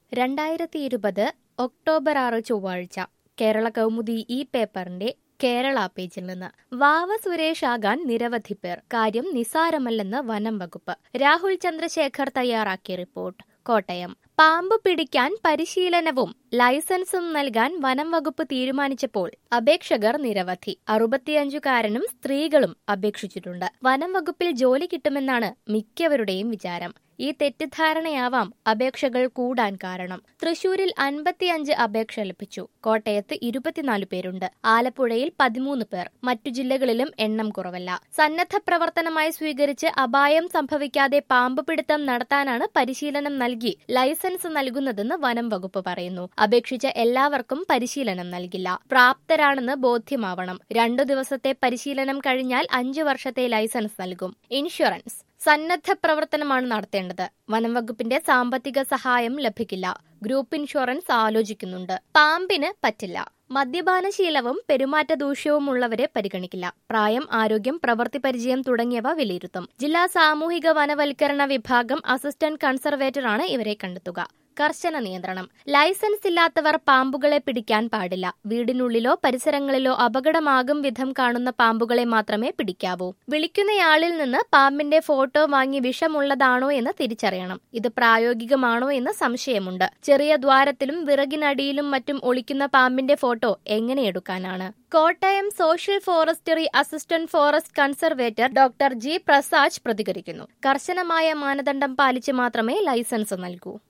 രണ്ടായിരത്തി ഇരുപത് ഒക്ടോബർ ആറ് ചൊവ്വാഴ്ച കേരള കൗമുദി ഈ പേപ്പറിന്റെ കേരള പേജിൽ നിന്ന് വാവ സുരേഷ് ആകാൻ നിരവധി പേർ കാര്യം നിസാരമല്ലെന്ന് വനം വകുപ്പ് രാഹുൽ ചന്ദ്രശേഖർ തയ്യാറാക്കിയ റിപ്പോർട്ട് കോട്ടയം പാമ്പ് പിടിക്കാൻ പരിശീലനവും ലൈസൻസും നൽകാൻ വനം വകുപ്പ് തീരുമാനിച്ചപ്പോൾ അപേക്ഷകർ നിരവധി അറുപത്തിയഞ്ചുകാരനും സ്ത്രീകളും അപേക്ഷിച്ചിട്ടുണ്ട് വനം വകുപ്പിൽ ജോലി കിട്ടുമെന്നാണ് മിക്കവരുടെയും വിചാരം ഈ തെറ്റിദ്ധാരണയാവാം അപേക്ഷകൾ കൂടാൻ കാരണം തൃശൂരിൽ അൻപത്തിയഞ്ച് അപേക്ഷ ലഭിച്ചു കോട്ടയത്ത് ഇരുപത്തിനാല് പേരുണ്ട് ആലപ്പുഴയിൽ പതിമൂന്ന് പേർ മറ്റു ജില്ലകളിലും എണ്ണം കുറവല്ല സന്നദ്ധ പ്രവർത്തനമായി സ്വീകരിച്ച് അപായം സംഭവിക്കാതെ പാമ്പ് പിടുത്തം നടത്താനാണ് പരിശീലനം നൽകി ലൈസൻസ് നൽകുന്നതെന്ന് വനം വകുപ്പ് പറയുന്നു അപേക്ഷിച്ച എല്ലാവർക്കും പരിശീലനം നൽകില്ല പ്രാപ്തരാണെന്ന് ബോധ്യമാവണം രണ്ടു ദിവസത്തെ പരിശീലനം കഴിഞ്ഞാൽ അഞ്ചു വർഷത്തെ ലൈസൻസ് നൽകും ഇൻഷുറൻസ് സന്നദ്ധ പ്രവർത്തനമാണ് നടത്തേണ്ടത് വനം വകുപ്പിന്റെ സാമ്പത്തിക സഹായം ലഭിക്കില്ല ഗ്രൂപ്പ് ഇൻഷുറൻസ് ആലോചിക്കുന്നുണ്ട് പാമ്പിന് പറ്റില്ല മദ്യപാനശീലവും പെരുമാറ്റ ദൂഷ്യവും ഉള്ളവരെ പരിഗണിക്കില്ല പ്രായം ആരോഗ്യം പ്രവൃത്തി പരിചയം തുടങ്ങിയവ വിലയിരുത്തും ജില്ലാ സാമൂഹിക വനവൽക്കരണ വിഭാഗം അസിസ്റ്റന്റ് കൺസർവേറ്ററാണ് ഇവരെ കണ്ടെത്തുക കർശന നിയന്ത്രണം ലൈസൻസ് ഇല്ലാത്തവർ പാമ്പുകളെ പിടിക്കാൻ പാടില്ല വീടിനുള്ളിലോ പരിസരങ്ങളിലോ അപകടമാകും വിധം കാണുന്ന പാമ്പുകളെ മാത്രമേ പിടിക്കാവൂ വിളിക്കുന്നയാളിൽ നിന്ന് പാമ്പിന്റെ ഫോട്ടോ വാങ്ങി വിഷമുള്ളതാണോ എന്ന് തിരിച്ചറിയണം ഇത് പ്രായോഗികമാണോ എന്ന് സംശയമുണ്ട് ചെറിയ ദ്വാരത്തിലും വിറകിനടിയിലും മറ്റും ഒളിക്കുന്ന പാമ്പിന്റെ ഫോട്ടോ എങ്ങനെ എടുക്കാനാണ് Kottayam social forestry assistant forest conservator doctor G Prasaj പ്രതികരിക്കുന്നു കർശനമായ മാനദണ്ഡം പാലിച്ച് മാത്രമേ ലൈസൻസ് നൽകൂ